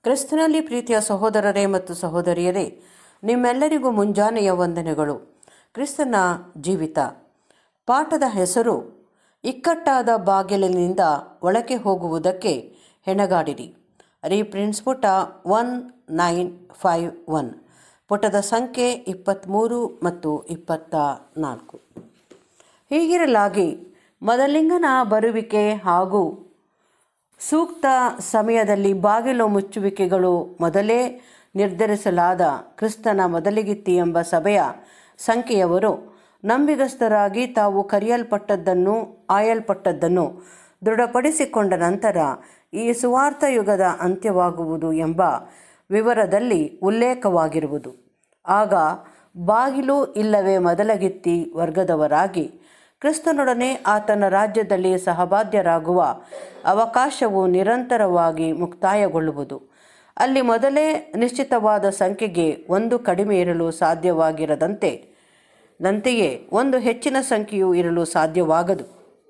ಕ್ರಿಸ್ತನಲ್ಲಿ ಪ್ರೀತಿಯ ಸಹೋದರರೇ ಮತ್ತು ಸಹೋದರಿಯರೇ ನಿಮ್ಮೆಲ್ಲರಿಗೂ ಮುಂಜಾನೆಯ ವಂದನೆಗಳು ಕ್ರಿಸ್ತನ ಜೀವಿತ ಪಾಠದ ಹೆಸರು ಇಕ್ಕಟ್ಟಾದ ಬಾಗಿಲಿನಿಂದ ಒಳಗೆ ಹೋಗುವುದಕ್ಕೆ ಹೆಣಗಾಡಿರಿ ರೀಪ್ರಿನ್ಸ್ ಪುಟ ಒನ್ ನೈನ್ ಫೈವ್ ಒನ್ ಪುಟದ ಸಂಖ್ಯೆ ಇಪ್ಪತ್ತ್ಮೂರು ಮತ್ತು ಇಪ್ಪತ್ತ ನಾಲ್ಕು ಹೀಗಿರಲಾಗಿ ಮೊದಲಿಂಗನ ಬರುವಿಕೆ ಹಾಗೂ ಸೂಕ್ತ ಸಮಯದಲ್ಲಿ ಬಾಗಿಲು ಮುಚ್ಚುವಿಕೆಗಳು ಮೊದಲೇ ನಿರ್ಧರಿಸಲಾದ ಕ್ರಿಸ್ತನ ಮೊದಲಿಗಿತ್ತಿ ಎಂಬ ಸಭೆಯ ಸಂಖ್ಯೆಯವರು ನಂಬಿಗಸ್ತರಾಗಿ ತಾವು ಕರೆಯಲ್ಪಟ್ಟದ್ದನ್ನು ಆಯಲ್ಪಟ್ಟದ್ದನ್ನು ದೃಢಪಡಿಸಿಕೊಂಡ ನಂತರ ಈ ಸುವಾರ್ಥ ಯುಗದ ಅಂತ್ಯವಾಗುವುದು ಎಂಬ ವಿವರದಲ್ಲಿ ಉಲ್ಲೇಖವಾಗಿರುವುದು ಆಗ ಬಾಗಿಲು ಇಲ್ಲವೇ ಮೊದಲಗಿತ್ತಿ ವರ್ಗದವರಾಗಿ ಕ್ರಿಸ್ತನೊಡನೆ ಆತನ ರಾಜ್ಯದಲ್ಲಿ ಸಹಬಾಧ್ಯರಾಗುವ ಅವಕಾಶವು ನಿರಂತರವಾಗಿ ಮುಕ್ತಾಯಗೊಳ್ಳುವುದು ಅಲ್ಲಿ ಮೊದಲೇ ನಿಶ್ಚಿತವಾದ ಸಂಖ್ಯೆಗೆ ಒಂದು ಕಡಿಮೆ ಇರಲು ಸಾಧ್ಯವಾಗಿರದಂತೆ ನಂತೆಯೇ ಒಂದು ಹೆಚ್ಚಿನ ಸಂಖ್ಯೆಯು ಇರಲು ಸಾಧ್ಯವಾಗದು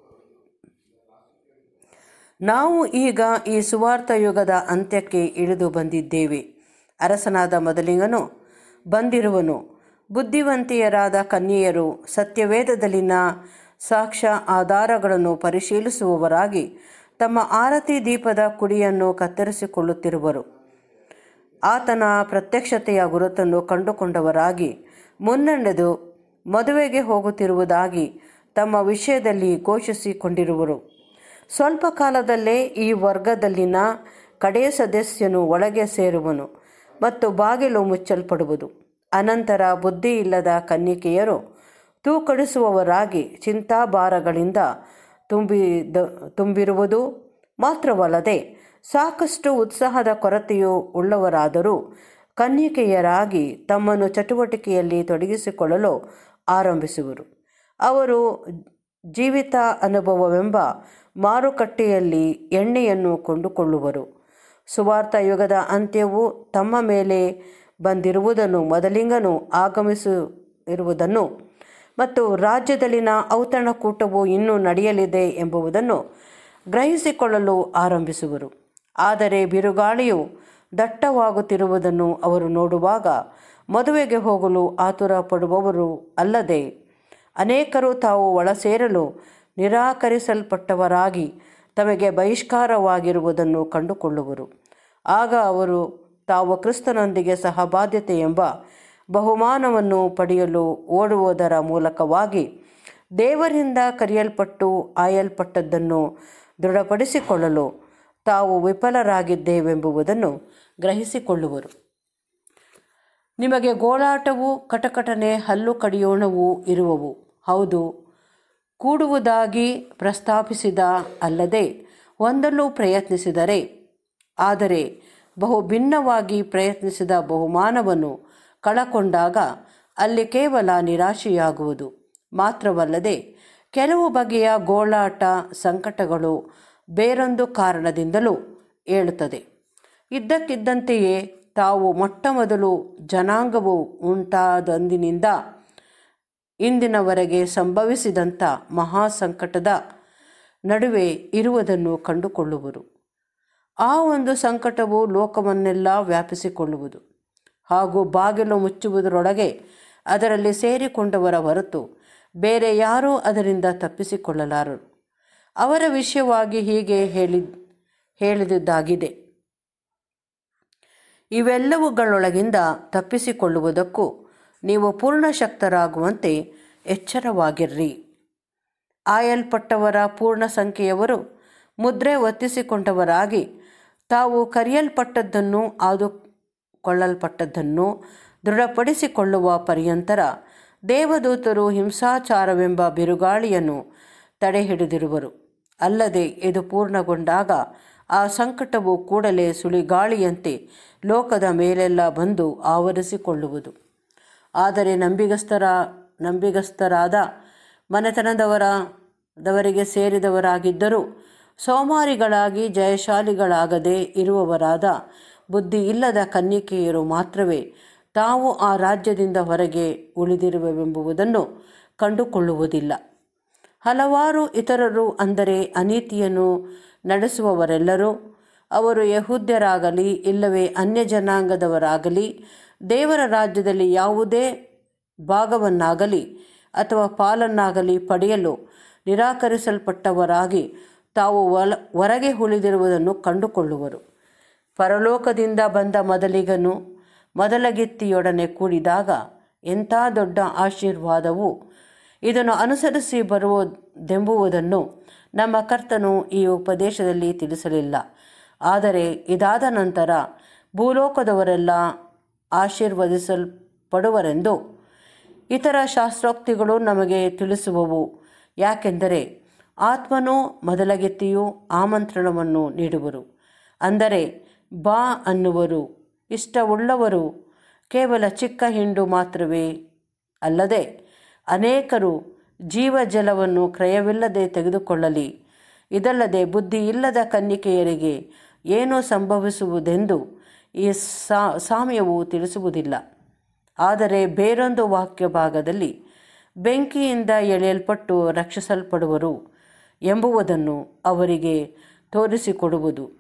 ನಾವು ಈಗ ಈ ಸುವಾರ್ಥ ಯುಗದ ಅಂತ್ಯಕ್ಕೆ ಇಳಿದು ಬಂದಿದ್ದೇವೆ ಅರಸನಾದ ಮೊದಲಿಂಗನು ಬಂದಿರುವನು ಬುದ್ಧಿವಂತೆಯರಾದ ಕನ್ಯೆಯರು ಸತ್ಯವೇದದಲ್ಲಿನ ಸಾಕ್ಷ್ಯ ಆಧಾರಗಳನ್ನು ಪರಿಶೀಲಿಸುವವರಾಗಿ ತಮ್ಮ ಆರತಿ ದೀಪದ ಕುಡಿಯನ್ನು ಕತ್ತರಿಸಿಕೊಳ್ಳುತ್ತಿರುವರು ಆತನ ಪ್ರತ್ಯಕ್ಷತೆಯ ಗುರುತನ್ನು ಕಂಡುಕೊಂಡವರಾಗಿ ಮುನ್ನಡೆದು ಮದುವೆಗೆ ಹೋಗುತ್ತಿರುವುದಾಗಿ ತಮ್ಮ ವಿಷಯದಲ್ಲಿ ಘೋಷಿಸಿಕೊಂಡಿರುವರು ಸ್ವಲ್ಪ ಕಾಲದಲ್ಲೇ ಈ ವರ್ಗದಲ್ಲಿನ ಕಡೆಯ ಸದಸ್ಯನು ಒಳಗೆ ಸೇರುವನು ಮತ್ತು ಬಾಗಿಲು ಮುಚ್ಚಲ್ಪಡುವುದು ಅನಂತರ ಬುದ್ಧಿ ಇಲ್ಲದ ಕನ್ನಿಕೆಯರು ತೂಕಡಿಸುವವರಾಗಿ ಚಿಂತಾಭಾರಗಳಿಂದ ತುಂಬಿದ ತುಂಬಿರುವುದು ಮಾತ್ರವಲ್ಲದೆ ಸಾಕಷ್ಟು ಉತ್ಸಾಹದ ಕೊರತೆಯು ಉಳ್ಳವರಾದರೂ ಕನ್ನಿಕೆಯರಾಗಿ ತಮ್ಮನ್ನು ಚಟುವಟಿಕೆಯಲ್ಲಿ ತೊಡಗಿಸಿಕೊಳ್ಳಲು ಆರಂಭಿಸುವರು ಅವರು ಜೀವಿತ ಅನುಭವವೆಂಬ ಮಾರುಕಟ್ಟೆಯಲ್ಲಿ ಎಣ್ಣೆಯನ್ನು ಕೊಂಡುಕೊಳ್ಳುವರು ಸುವಾರ್ಥ ಯುಗದ ಅಂತ್ಯವು ತಮ್ಮ ಮೇಲೆ ಬಂದಿರುವುದನ್ನು ಮೊದಲಿಂಗನು ಆಗಮಿಸಿರುವುದನ್ನು ಮತ್ತು ರಾಜ್ಯದಲ್ಲಿನ ಔತಣಕೂಟವು ಇನ್ನೂ ನಡೆಯಲಿದೆ ಎಂಬುದನ್ನು ಗ್ರಹಿಸಿಕೊಳ್ಳಲು ಆರಂಭಿಸುವರು ಆದರೆ ಬಿರುಗಾಳಿಯು ದಟ್ಟವಾಗುತ್ತಿರುವುದನ್ನು ಅವರು ನೋಡುವಾಗ ಮದುವೆಗೆ ಹೋಗಲು ಆತುರ ಪಡುವವರು ಅಲ್ಲದೆ ಅನೇಕರು ತಾವು ಒಳಸೇರಲು ನಿರಾಕರಿಸಲ್ಪಟ್ಟವರಾಗಿ ತಮಗೆ ಬಹಿಷ್ಕಾರವಾಗಿರುವುದನ್ನು ಕಂಡುಕೊಳ್ಳುವರು ಆಗ ಅವರು ತಾವು ಕ್ರಿಸ್ತನೊಂದಿಗೆ ಸಹಬಾಧ್ಯತೆ ಎಂಬ ಬಹುಮಾನವನ್ನು ಪಡೆಯಲು ಓಡುವುದರ ಮೂಲಕವಾಗಿ ದೇವರಿಂದ ಕರೆಯಲ್ಪಟ್ಟು ಆಯಲ್ಪಟ್ಟದ್ದನ್ನು ದೃಢಪಡಿಸಿಕೊಳ್ಳಲು ತಾವು ವಿಫಲರಾಗಿದ್ದೇವೆಂಬುದನ್ನು ಗ್ರಹಿಸಿಕೊಳ್ಳುವರು ನಿಮಗೆ ಗೋಳಾಟವು ಕಟಕಟನೆ ಹಲ್ಲು ಕಡಿಯೋಣವು ಇರುವವು ಹೌದು ಕೂಡುವುದಾಗಿ ಪ್ರಸ್ತಾಪಿಸಿದ ಅಲ್ಲದೆ ಹೊಂದಲು ಪ್ರಯತ್ನಿಸಿದರೆ ಆದರೆ ಬಹು ಭಿನ್ನವಾಗಿ ಪ್ರಯತ್ನಿಸಿದ ಬಹುಮಾನವನ್ನು ಕಳಕೊಂಡಾಗ ಅಲ್ಲಿ ಕೇವಲ ನಿರಾಶೆಯಾಗುವುದು ಮಾತ್ರವಲ್ಲದೆ ಕೆಲವು ಬಗೆಯ ಗೋಳಾಟ ಸಂಕಟಗಳು ಬೇರೊಂದು ಕಾರಣದಿಂದಲೂ ಏಳುತ್ತದೆ ಇದ್ದಕ್ಕಿದ್ದಂತೆಯೇ ತಾವು ಮೊಟ್ಟ ಮೊದಲು ಜನಾಂಗವು ಉಂಟಾದಂದಿನಿಂದ ಇಂದಿನವರೆಗೆ ಸಂಭವಿಸಿದಂಥ ಮಹಾ ಸಂಕಟದ ನಡುವೆ ಇರುವುದನ್ನು ಕಂಡುಕೊಳ್ಳುವರು ಆ ಒಂದು ಸಂಕಟವು ಲೋಕವನ್ನೆಲ್ಲ ವ್ಯಾಪಿಸಿಕೊಳ್ಳುವುದು ಹಾಗೂ ಬಾಗಿಲು ಮುಚ್ಚುವುದರೊಳಗೆ ಅದರಲ್ಲಿ ಸೇರಿಕೊಂಡವರ ಹೊರತು ಬೇರೆ ಯಾರೂ ಅದರಿಂದ ತಪ್ಪಿಸಿಕೊಳ್ಳಲಾರರು ಅವರ ವಿಷಯವಾಗಿ ಹೀಗೆ ಹೇಳಿ ಹೇಳಿದ್ದಾಗಿದೆ ಇವೆಲ್ಲವುಗಳೊಳಗಿಂದ ತಪ್ಪಿಸಿಕೊಳ್ಳುವುದಕ್ಕೂ ನೀವು ಪೂರ್ಣ ಶಕ್ತರಾಗುವಂತೆ ಎಚ್ಚರವಾಗಿರ್ರಿ ಆಯಲ್ಪಟ್ಟವರ ಪೂರ್ಣ ಸಂಖ್ಯೆಯವರು ಮುದ್ರೆ ಒತ್ತಿಸಿಕೊಂಡವರಾಗಿ ತಾವು ಕರೆಯಲ್ಪಟ್ಟದ್ದನ್ನು ಆದುಕೊಳ್ಳಲ್ಪಟ್ಟದ್ದನ್ನು ದೃಢಪಡಿಸಿಕೊಳ್ಳುವ ಪರ್ಯಂತರ ದೇವದೂತರು ಹಿಂಸಾಚಾರವೆಂಬ ಬಿರುಗಾಳಿಯನ್ನು ತಡೆಹಿಡಿದಿರುವರು ಅಲ್ಲದೆ ಇದು ಪೂರ್ಣಗೊಂಡಾಗ ಆ ಸಂಕಟವು ಕೂಡಲೇ ಸುಳಿಗಾಳಿಯಂತೆ ಲೋಕದ ಮೇಲೆಲ್ಲ ಬಂದು ಆವರಿಸಿಕೊಳ್ಳುವುದು ಆದರೆ ನಂಬಿಗಸ್ತರ ನಂಬಿಗಸ್ತರಾದ ಮನೆತನದವರ ದವರಿಗೆ ಸೇರಿದವರಾಗಿದ್ದರೂ ಸೋಮಾರಿಗಳಾಗಿ ಜಯಶಾಲಿಗಳಾಗದೆ ಇರುವವರಾದ ಬುದ್ಧಿ ಇಲ್ಲದ ಕನ್ನಿಕೆಯರು ಮಾತ್ರವೇ ತಾವು ಆ ರಾಜ್ಯದಿಂದ ಹೊರಗೆ ಉಳಿದಿರುವೆವೆಂಬುದನ್ನು ಕಂಡುಕೊಳ್ಳುವುದಿಲ್ಲ ಹಲವಾರು ಇತರರು ಅಂದರೆ ಅನೀತಿಯನ್ನು ನಡೆಸುವವರೆಲ್ಲರೂ ಅವರು ಯಹೂದ್ಯರಾಗಲಿ ಇಲ್ಲವೇ ಅನ್ಯ ಜನಾಂಗದವರಾಗಲಿ ದೇವರ ರಾಜ್ಯದಲ್ಲಿ ಯಾವುದೇ ಭಾಗವನ್ನಾಗಲಿ ಅಥವಾ ಪಾಲನ್ನಾಗಲಿ ಪಡೆಯಲು ನಿರಾಕರಿಸಲ್ಪಟ್ಟವರಾಗಿ ತಾವು ಒಲ ಹೊರಗೆ ಉಳಿದಿರುವುದನ್ನು ಕಂಡುಕೊಳ್ಳುವರು ಪರಲೋಕದಿಂದ ಬಂದ ಮೊದಲಿಗನು ಮೊದಲಗಿತ್ತಿಯೊಡನೆ ಕೂಡಿದಾಗ ಎಂಥ ದೊಡ್ಡ ಆಶೀರ್ವಾದವು ಇದನ್ನು ಅನುಸರಿಸಿ ಬರುವುದೆಂಬುವುದನ್ನು ನಮ್ಮ ಕರ್ತನು ಈ ಉಪದೇಶದಲ್ಲಿ ತಿಳಿಸಲಿಲ್ಲ ಆದರೆ ಇದಾದ ನಂತರ ಭೂಲೋಕದವರೆಲ್ಲ ಆಶೀರ್ವದಿಸಲ್ಪಡುವರೆಂದು ಇತರ ಶಾಸ್ತ್ರೋಕ್ತಿಗಳು ನಮಗೆ ತಿಳಿಸುವವು ಯಾಕೆಂದರೆ ಆತ್ಮನು ಮೊದಲಗೆತ್ತಿಯು ಆಮಂತ್ರಣವನ್ನು ನೀಡುವರು ಅಂದರೆ ಬಾ ಅನ್ನುವರು ಇಷ್ಟವುಳ್ಳವರು ಕೇವಲ ಚಿಕ್ಕ ಹಿಂಡು ಮಾತ್ರವೇ ಅಲ್ಲದೆ ಅನೇಕರು ಜೀವಜಲವನ್ನು ಕ್ರಯವಿಲ್ಲದೆ ತೆಗೆದುಕೊಳ್ಳಲಿ ಇದಲ್ಲದೆ ಬುದ್ಧಿ ಇಲ್ಲದ ಕನ್ನಿಕೆಯರಿಗೆ ಏನು ಸಂಭವಿಸುವುದೆಂದು ಈ ಸಾ ಸಾಮ್ಯವು ತಿಳಿಸುವುದಿಲ್ಲ ಆದರೆ ಬೇರೊಂದು ವಾಕ್ಯ ಭಾಗದಲ್ಲಿ ಬೆಂಕಿಯಿಂದ ಎಳೆಯಲ್ಪಟ್ಟು ರಕ್ಷಿಸಲ್ಪಡುವರು ಎಂಬುವುದನ್ನು ಅವರಿಗೆ ತೋರಿಸಿಕೊಡುವುದು